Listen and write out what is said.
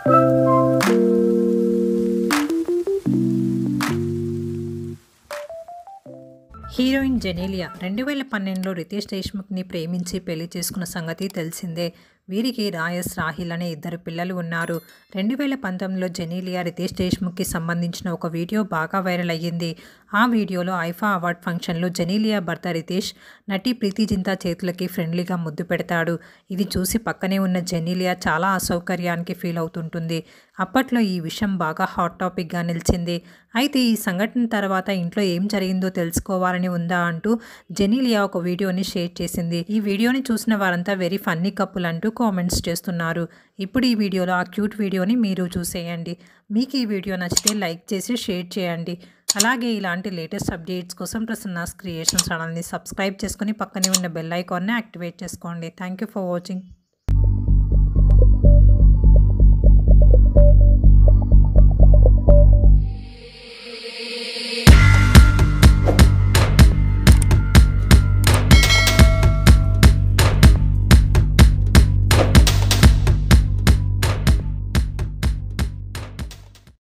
heroine Genelia రెండు వేల పన్నెండులో రితేష్ దేశ్ముఖ్ని ప్రేమించి పెళ్లి చేసుకున్న సంగతి తెలిసిందే వీరికి రాయస్ రాహిల్ అనే ఇద్దరు పిల్లలు ఉన్నారు రెండు వేల పంతొమ్మిదిలో జెనీలియా రితేష్ దేశ్ముఖ్కి సంబంధించిన ఒక వీడియో బాగా వైరల్ అయ్యింది ఆ వీడియోలో ఐఫా అవార్డ్ ఫంక్షన్లో జెనీలియా భర్త రితేష్ నటి ప్రీతి జింతా చేతులకి ఫ్రెండ్లీగా ముద్దు పెడతాడు ఇది చూసి పక్కనే ఉన్న జెనీలియా చాలా అసౌకర్యానికి ఫీల్ అవుతుంటుంది అప్పట్లో ఈ విషయం బాగా హాట్ టాపిక్గా నిలిచింది అయితే ఈ సంఘటన తర్వాత ఇంట్లో ఏం జరిగిందో తెలుసుకోవాలని ఉందా అంటూ జెనీలియా ఒక వీడియోని షేర్ చేసింది ఈ వీడియోని చూసిన వారంతా వెరీ ఫన్నీ కప్పుల్ అంటూ కామెంట్స్ చేస్తున్నారు ఇప్పుడు ఈ వీడియోలో ఆ క్యూట్ వీడియోని మీరు చూసేయండి మీకు ఈ వీడియో నచ్చితే లైక్ చేసి షేర్ చేయండి అలాగే ఇలాంటి లేటెస్ట్ అప్డేట్స్ కోసం ప్రసన్నాస్ క్రియేషన్ ఛానల్ని సబ్స్క్రైబ్ చేసుకొని పక్కనే ఉన్న బెల్ ఐకాన్ని యాక్టివేట్ చేసుకోండి థ్యాంక్ యూ ఫర్ వాచింగ్